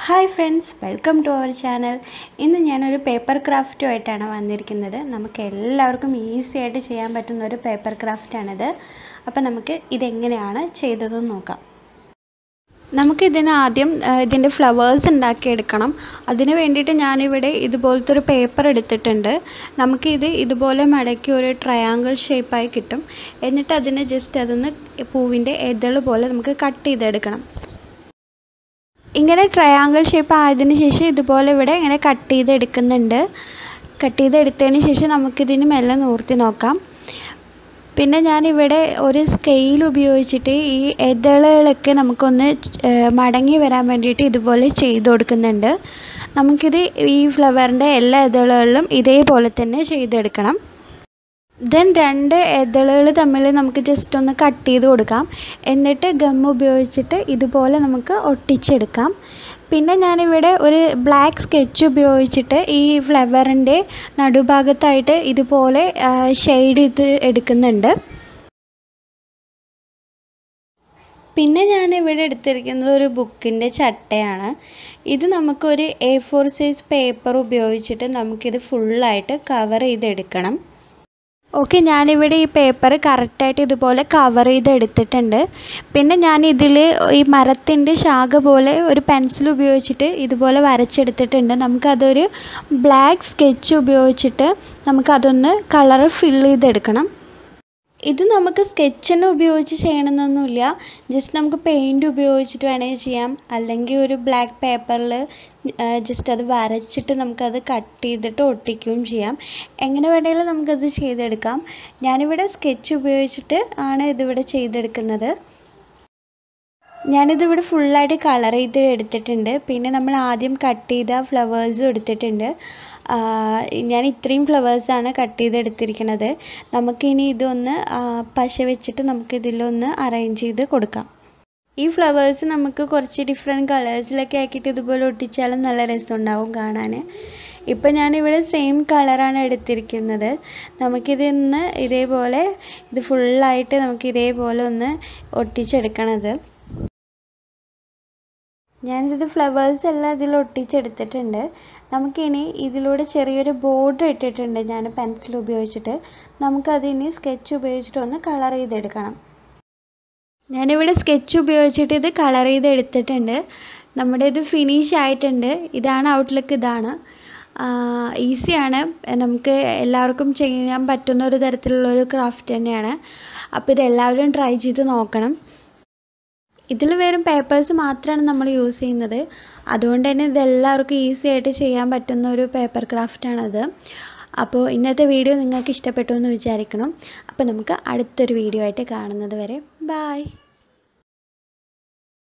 hi friends welcome to our channel ഇന്ന് ഞാനൊരു paper ക്രാഫ്റ്റുമായിട്ടാണ് വന്നിരിക്കുന്നത് നമുക്ക് എല്ലാവർക്കും ഈസി ആയിട്ട് ചെയ്യാൻ പറ്റുന്ന ഒരു പേപ്പർ ക്രാഫ്റ്റാണിത് അപ്പോൾ നമുക്ക് ഇതെങ്ങനെയാണ് ചെയ്തതെന്ന് നോക്കാം നമുക്കിതിന് ആദ്യം ആ, ഇതിൻ്റെ ഫ്ലവേഴ്സ് ഉണ്ടാക്കിയെടുക്കണം അതിന് വേണ്ടിയിട്ട് ഞാനിവിടെ ഇതുപോലത്തെ ഒരു പേപ്പർ എടുത്തിട്ടുണ്ട് നമുക്കിത് ഇതുപോലെ മടക്കി ഒരു ട്രയാങ്കിൾ ഷേപ്പായി കിട്ടും എന്നിട്ട് അതിനെ ജസ്റ്റ് അതൊന്ന് പൂവിൻ്റെ എതള് പോലെ നമുക്ക് കട്ട് ചെയ്തെടുക്കണം ഇങ്ങനെ ട്രയാങ്കിൾ ഷേപ്പ് ആയതിനു ശേഷം ഇതുപോലെ ഇവിടെ ഇങ്ങനെ കട്ട് ചെയ്തെടുക്കുന്നുണ്ട് കട്ട് ചെയ്തെടുത്തതിന് ശേഷം നമുക്കിതിന് മെല്ലെ നൂർത്തി നോക്കാം പിന്നെ ഞാനിവിടെ ഒരു സ്കെയിൽ ഉപയോഗിച്ചിട്ട് ഈ എതളുകളൊക്കെ നമുക്കൊന്ന് ഏഹ് മടങ്ങി വരാൻ വേണ്ടിയിട്ട് ഇതുപോലെ ചെയ്ത് കൊടുക്കുന്നുണ്ട് നമുക്കിത് ഈ ഫ്ലവറിൻ്റെ എല്ലാ എതളുകളിലും ഇതേപോലെ തന്നെ ചെയ്തെടുക്കണം ദെൻ രണ്ട് എതളുകൾ തമ്മിൽ നമുക്ക് ജസ്റ്റ് ഒന്ന് കട്ട് ചെയ്ത് കൊടുക്കാം എന്നിട്ട് ഗം ഉപയോഗിച്ചിട്ട് ഇതുപോലെ നമുക്ക് ഒട്ടിച്ചെടുക്കാം പിന്നെ ഞാനിവിടെ ഒരു ബ്ലാക്ക് സ്കെച്ച് ഉപയോഗിച്ചിട്ട് ഈ ഫ്ലവറിൻ്റെ നടുഭാഗത്തായിട്ട് ഇതുപോലെ ഷെയ്ഡ് ചെയ്ത് എടുക്കുന്നുണ്ട് പിന്നെ ഞാൻ ഇവിടെ എടുത്തിരിക്കുന്നത് ഒരു ബുക്കിൻ്റെ ചട്ടയാണ് ഇത് നമുക്കൊരു എ ഫോർ സൈസ് പേപ്പർ ഉപയോഗിച്ചിട്ട് നമുക്കിത് ഫുള്ളായിട്ട് കവർ ചെയ്തെടുക്കണം ഓക്കെ ഞാനിവിടെ ഈ പേപ്പർ കറക്റ്റായിട്ട് ഇതുപോലെ കവർ ചെയ്ത് എടുത്തിട്ടുണ്ട് പിന്നെ ഞാൻ ഇതിൽ ഈ മരത്തിൻ്റെ ശാഖ പോലെ ഒരു പെൻസിൽ ഉപയോഗിച്ചിട്ട് ഇതുപോലെ വരച്ചെടുത്തിട്ടുണ്ട് നമുക്കതൊരു ബ്ലാക്ക് സ്കെച്ച് ഉപയോഗിച്ചിട്ട് നമുക്കതൊന്ന് കളറ് ഫില്ല് ചെയ്തെടുക്കണം ഇത് നമുക്ക് സ്കെച്ചിന് ഉപയോഗിച്ച് ചെയ്യണമെന്നൊന്നുമില്ല ജസ്റ്റ് നമുക്ക് പെയിൻറ് ഉപയോഗിച്ചിട്ട് വേണമെങ്കിൽ ചെയ്യാം അല്ലെങ്കിൽ ഒരു ബ്ലാക്ക് പേപ്പറിൽ ജസ്റ്റ് അത് വരച്ചിട്ട് നമുക്കത് കട്ട് ചെയ്തിട്ട് ഒട്ടിക്കുകയും ചെയ്യാം എങ്ങനെ വേണമെങ്കിലും നമുക്കത് ചെയ്തെടുക്കാം ഞാനിവിടെ സ്കെച്ച് ഉപയോഗിച്ചിട്ട് ആണ് ഇതിവിടെ ചെയ്തെടുക്കുന്നത് ഞാനിതിവിടെ ഫുള്ളായിട്ട് കളർ ചെയ്ത് എടുത്തിട്ടുണ്ട് പിന്നെ നമ്മൾ ആദ്യം കട്ട് ചെയ്ത ഫ്ലവേഴ്സും എടുത്തിട്ടുണ്ട് ഞാൻ ഇത്രയും ഫ്ലവേഴ്സാണ് കട്ട് ചെയ്ത് എടുത്തിരിക്കുന്നത് നമുക്കിനി ഇതൊന്ന് പശ വെച്ചിട്ട് നമുക്കിതിലൊന്ന് അറേഞ്ച് ചെയ്ത് കൊടുക്കാം ഈ ഫ്ലവേഴ്സ് നമുക്ക് കുറച്ച് ഡിഫറെൻറ്റ് കളേഴ്സിലൊക്കെ ആക്കിയിട്ട് ഇതുപോലെ ഒട്ടിച്ചാലും നല്ല രസമുണ്ടാവും കാണാൻ ഇപ്പം ഞാനിവിടെ സെയിം കളറാണ് എടുത്തിരിക്കുന്നത് നമുക്കിതൊന്ന് ഇതേപോലെ ഇത് ഫുള്ളായിട്ട് നമുക്ക് ഇതേപോലെ ഒന്ന് ഒട്ടിച്ചെടുക്കണത് ഞാനിത് ഫ്ലവേഴ്സ് എല്ലാം ഇതിൽ ഒട്ടിച്ചെടുത്തിട്ടുണ്ട് നമുക്കിനി ഇതിലൂടെ ചെറിയൊരു ബോർഡർ ഇട്ടിട്ടുണ്ട് ഞാൻ പെൻസിൽ ഉപയോഗിച്ചിട്ട് നമുക്കതിനി സ്കെച്ച് ഉപയോഗിച്ചിട്ട് ഒന്ന് കളർ ചെയ്തെടുക്കണം ഞാനിവിടെ സ്കെച്ച് ഉപയോഗിച്ചിട്ട് ഇത് കളർ ചെയ്ത് എടുത്തിട്ടുണ്ട് നമ്മുടെ ഇത് ഫിനിഷ് ആയിട്ടുണ്ട് ഇതാണ് ഔട്ട്ലുക്ക് ഇതാണ് ഈസിയാണ് നമുക്ക് എല്ലാവർക്കും ചെയ്യാൻ പറ്റുന്ന ഒരു തരത്തിലുള്ള ഒരു ക്രാഫ്റ്റ് തന്നെയാണ് അപ്പോൾ ഇത് എല്ലാവരും ട്രൈ ചെയ്ത് നോക്കണം ഇതിൽ വെറും പേപ്പേഴ്സ് മാത്രമാണ് നമ്മൾ യൂസ് ചെയ്യുന്നത് അതുകൊണ്ട് തന്നെ ഇതെല്ലാവർക്കും ഈസി ആയിട്ട് ചെയ്യാൻ പറ്റുന്ന ഒരു പേപ്പർ ക്രാഫ്റ്റാണത് അപ്പോൾ ഇന്നത്തെ വീഡിയോ നിങ്ങൾക്ക് ഇഷ്ടപ്പെട്ടു എന്ന് വിചാരിക്കണം അപ്പോൾ നമുക്ക് അടുത്തൊരു വീഡിയോ ആയിട്ട് കാണുന്നത് വരെ ബായ്